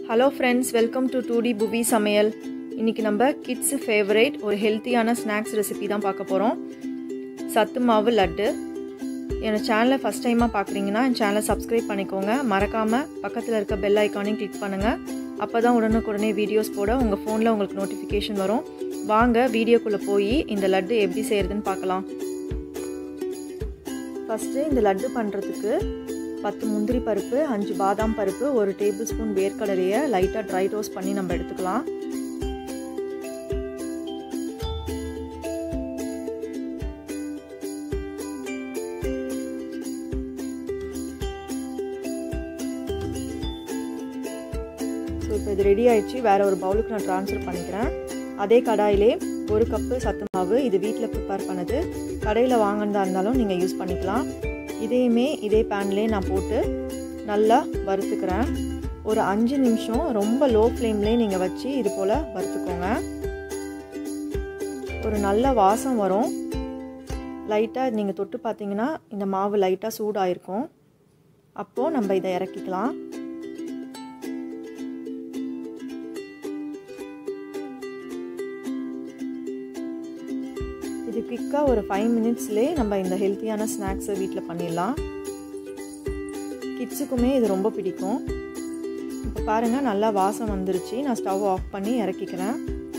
hello friends welcome to to the Bhuvi சமையல் இன்றைக்கி நம்ம கிட்ஸு ஃபேவரேட் ஒரு ஹெல்த்தியான ஸ்நாக்ஸ் ரெசிபி தான் பார்க்க போகிறோம் சத்து மாவு லட்டு என்னோடய சேனலை ஃபஸ்ட் டைமாக பார்க்குறீங்கன்னா என் சேனலை சப்ஸ்கிரைப் பண்ணிக்கோங்க மறக்காமல் பக்கத்தில் இருக்க பெல் ஐக்கானையும் கிளிக் பண்ணுங்கள் அப்போ தான் உடனுக்குடனே வீடியோஸ் போட உங்கள் ஃபோனில் உங்களுக்கு நோட்டிஃபிகேஷன் வரும் வாங்க வீடியோக்குள்ளே போய் இந்த லட்டு எப்படி செய்கிறதுன்னு பார்க்கலாம் ஃபஸ்ட்டு இந்த லட்டு பண்ணுறதுக்கு பத்து முந்திரி பருப்பு அஞ்சு பாதாம் பருப்பு ஒரு டேபிள் ஸ்பூன் வேர்க்கடலையை லைட்டாக ட்ரை ரோஸ்ட் பண்ணி நம்ம எடுத்துக்கலாம் ஸோ இப்போ இது ரெடி ஆயிடுச்சு வேறு ஒரு பவுலுக்கு நான் ட்ரான்ஸ்ஃபர் பண்ணிக்கிறேன் அதே கடாயிலே ஒரு கப்பு சத்து மாவு இது வீட்டில் ப்ரிப்பேர் பண்ணது கடையில் வாங்கினதா இருந்தாலும் நீங்கள் யூஸ் பண்ணிக்கலாம் இதையுமே இதே பேன்லேயே நான் போட்டு நல்லா வறுத்துக்கிறேன் ஒரு அஞ்சு நிமிஷம் ரொம்ப லோ ஃப்ளேம்லேயே நீங்கள் வச்சு இது போல் வறுத்துக்கோங்க ஒரு நல்ல வாசம் வரும் லைட்டாக நீங்கள் தொட்டு பார்த்தீங்கன்னா இந்த மாவு லைட்டாக சூடாயிருக்கும் அப்போது நம்ம இதை இறக்கிக்கலாம் இது குயிக்காக ஒரு ஃபைவ் மினிட்ஸ்லேயே நம்ம இந்த ஹெல்த்தியான ஸ்நாக்ஸை வீட்டில் பண்ணிடலாம் கிட்ஸுக்குமே இது ரொம்ப பிடிக்கும் இப்போ பாருங்கள் நல்லா வாசம் வந்துருச்சு நான் ஸ்டவ் ஆஃப் பண்ணி இறக்கிக்கிறேன்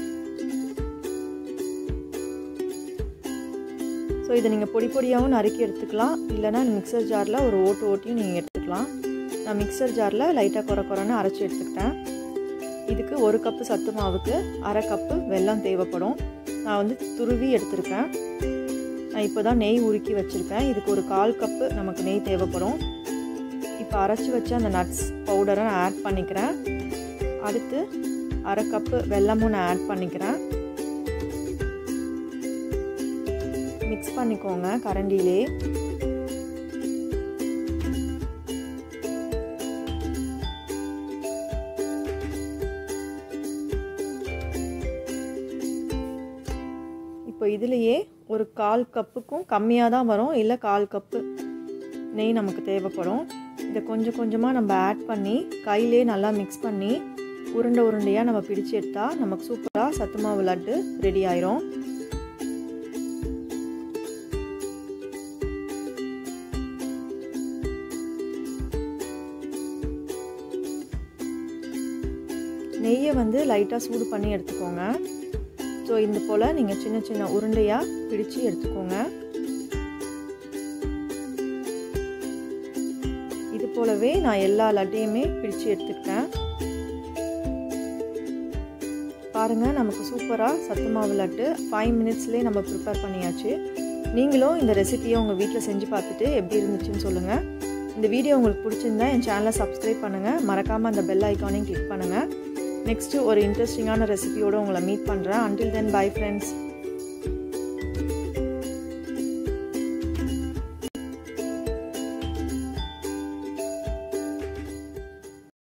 ஸோ இதை நீங்கள் பொடி பொடியாகவும் நறுக்கி எடுத்துக்கலாம் இல்லைனா மிக்சர் ஜாரில் ஒரு ஓட்டு ஓட்டியும் நீங்கள் எடுத்துக்கலாம் நான் மிக்சர் ஜாரில் லைட்டாக குறை குறைன்னு அரைச்சி எடுத்துக்கிட்டேன் இதுக்கு ஒரு கப்பு சத்து மாவுக்கு அரை கப்பு வெல்லம் தேவைப்படும் நான் வந்து துருவி எடுத்திருக்கேன் நான் இப்போ தான் நெய் உருக்கி வச்சுருக்கேன் இதுக்கு ஒரு கால் கப்பு நமக்கு நெய் தேவைப்படும் இப்போ அரைச்சி வச்ச அந்த நட்ஸ் பவுடரை நான் ஆட் பண்ணிக்கிறேன் அடுத்து அரை கப்பு வெல்லமும் நான் ஆட் பண்ணிக்கிறேன் மிக்ஸ் பண்ணிக்கோங்க கரண்டிலே இப்போ இதுலேயே ஒரு கால் கப்புக்கும் கம்மியாக தான் வரும் இல்லை கால் கப்பு நெய் நமக்கு தேவைப்படும் இதை கொஞ்சம் கொஞ்சமாக நம்ம ஆட் பண்ணி கையிலே நல்லா மிக்ஸ் பண்ணி உருண்டை உருண்டையாக நம்ம பிடிச்சி எடுத்தால் நமக்கு சூப்பராக சத்து மாவு லட்டு ரெடி ஆயிரும் நெய்யை வந்து லைட்டாக சூடு பண்ணி எடுத்துக்கோங்க ஸோ இந்த போல் நீங்கள் சின்ன சின்ன உருண்டையாக பிடிச்சு எடுத்துக்கோங்க இது போலவே நான் எல்லா லட்டையுமே பிடிச்சு எடுத்துக்கிட்டேன் பாருங்கள் நமக்கு சூப்பராக சத்து மாவு லட்டு ஃபைவ் மினிட்ஸ்லேயே நம்ம ப்ரிப்பேர் பண்ணியாச்சு நீங்களும் இந்த ரெசிபியை உங்கள் வீட்டில் செஞ்சு பார்த்துட்டு எப்படி இருந்துச்சுன்னு சொல்லுங்கள் இந்த வீடியோ உங்களுக்கு பிடிச்சிருந்தா என் சேனலை சப்ஸ்கிரைப் பண்ணுங்கள் மறக்காமல் அந்த பெல் ஐக்கானையும் கிளிக் பண்ணுங்கள் நெக்ஸ்ட்டு ஒரு இன்ட்ரெஸ்டிங்கான ரெசிபியோடு உங்களை மீட் பண்ணுறேன் அன்டில் தென் பை ஃப்ரெண்ட்ஸ்